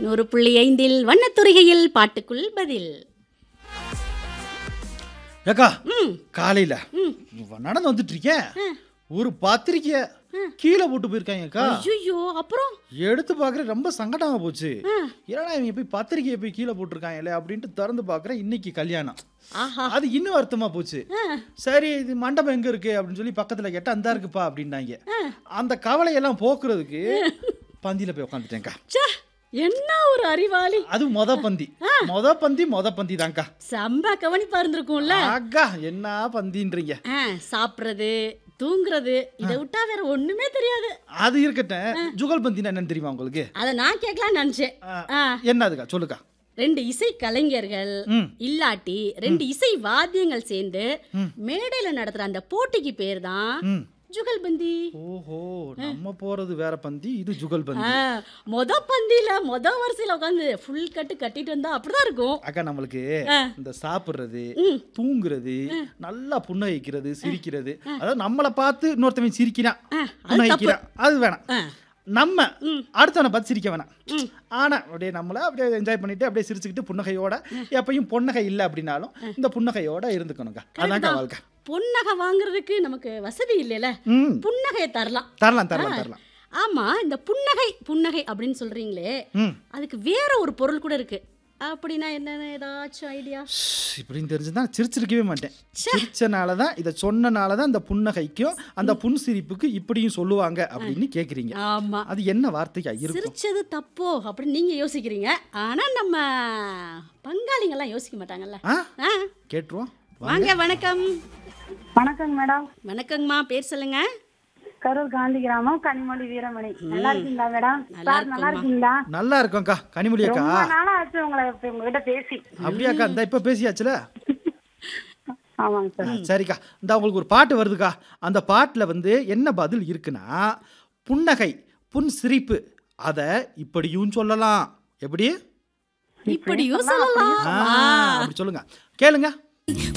நூறு புள்ளி ஐந்தில் வண்ணத்துறைகையில் பாட்டுக்குள் பதில் ஏக்கா ம் காலையில ம் நடந்து வந்துட்டு இருக்கேன் ஒரு பத்திரிக்கைய கீழே போட்டு போயிருக்காங்க அக்கா ஐயோ அப்புறம் எடுத்து பார்க்குறேன் ரொம்ப சங்கடமா போச்சு ஆ. ஏன்னா இவங்க போய் பத்திரிக்கையை போய் கீழே போட்டிருக்காங்களே அப்படின்ட்டு திறந்து பார்க்குறேன் இன்னைக்கு கல்யாணம் ஆஹா அது இன்னும் வருத்தமா போச்சு சரி இது மண்டபம் எங்க இருக்கு அப்படின்னு சொல்லி பக்கத்துல கேட்டா அந்த இருக்குப்பா அப்படின்னாங்க அந்த கவலையெல்லாம் போக்குறதுக்கு பந்தியில போய் உட்காந்துட்டேன்க்கா ச்சே, என்ன ஒரு அறிவாளி அது மொத பந்தி மொத பந்தி மொத பந்தி தான்க்கா செம்ப கவனிப்பா இருந்திருக்கும்ல அக்கா என்ன பந்தின்றீங்க ஆ, சாப்பிடுறது தூங்குறது இதை விட்டா வேற ஒண்ணுமே தெரியாது அது இருக்கட்டும் ஜுகல் பந்தினா என்னன்னு தெரியுமா உங்களுக்கு அத நான் கேட்கலாம்னு நினைச்சேன் ஆ, ஆ, என்னதுக்கா சொல்லுக்கா ரெண்டு இசை கலைஞர்கள் ம் இல்லாட்டி ரெண்டு இசை வாத்தியங்கள் சேர்ந்து மேடையில நடத்துற அந்த போட்டிக்கு பேர் தான் ம் ஜுகல்பந்தி ஓஹோ நம்ம போறது வேற பந்தி இது ஜுகல் பந்தி ஆ, மொத பந்தியில மொத வரிசையில உட்காந்து ஃபுல் கட்டு கட்டிட்டு வந்தா அப்படிதான் இருக்கும் அக்கா நம்மளுக்கு ஆ. இந்த சாப்பிடுறது ம். தூங்குறது நல்லா புன்னகைக்கிறது சிரிக்கிறது அதாவது நம்மளை பார்த்து இன்னொருத்தவன் சிரிக்கிறான் ஆ, அது புன்னகைக்கிறான் அது வேணாம் ஆ, நம்ம ம். அடுத்தவனை பார்த்து சிரிக்க வேணாம் ம். ஆனா அப்படியே நம்மள அப்படியே என்ஜாய் பண்ணிட்டு அப்படியே சிரிச்சுக்கிட்டு புன்னகையோட எப்பயும் புன்னகை இல்லை அப்படின்னாலும் இந்த புன்னகையோட இருந்துக்கணுங்க அதான்க்கா வாழ்க்கை புன்னகை வாங்குறதுக்கு நமக்கு வசதி இல்லைல்ல ம் புன்னகையை தரலாம் தரலாம் தரலாம் தரலாம் ஆமா இந்த புன்னகை புன்னகை அப்படின்னு சொல்றீங்களே ம் அதுக்கு வேற ஒரு பொருள் கூட இருக்கு அப்படின்னா என்னன்னு ஏதாச்சும் ஐடியா ஷ், இப்படின்னு தெரிஞ்சுதான் சிரிச்சிருக்கவே மாட்டேன் சிரிச்சனால தான் இதை சொன்னனால தான் இந்த புன்னகைக்கும் அந்த புன்சிரிப்புக்கு இப்படியும் சொல்லுவாங்க அப்படின்னு கேட்குறீங்க ஆமா அது என்ன வார்த்தையா இருக்கும் சிரிச்சது தப்போ அப்படின்னு நீங்க யோசிக்கிறீங்க ஆனா நம்ம பங்காளிங்கெல்லாம் யோசிக்க மாட்டாங்கல்ல ஆ ஆ, கேட்டுருவோம் வாங்க வணக்கம் வணக்கங்க மேடம் வணக்கங்கம்மா பேர் சொல்லுங்க கரூர் காந்தி கிராமம் கனிமொழி வீரமணி நல்லா இருக்கீங்களா மேடம் நல்லா சார் நல்லா இருக்கீங்களா நல்லா இருக்கோம்க்கா கனிமொழி அக்கா ரொம்ப நாளா ஆச்சு உங்களை இப்ப உங்ககிட்ட பேசி அப்படியாக்கா இந்த இப்போ பேசியாச்சுல ஆமாங்க சார் ஆ, சரிக்கா இந்த உங்களுக்கு ஒரு பாட்டு வருதுக்கா அந்த பாட்டில் வந்து என்ன பதில் இருக்குன்னா புன்னகை புன் சிரிப்பு அதை இப்படியும் சொல்லலாம் எப்படி இப்படியும் சொல்லலாம் ஆ, அப்படி சொல்லுங்க கேளுங்க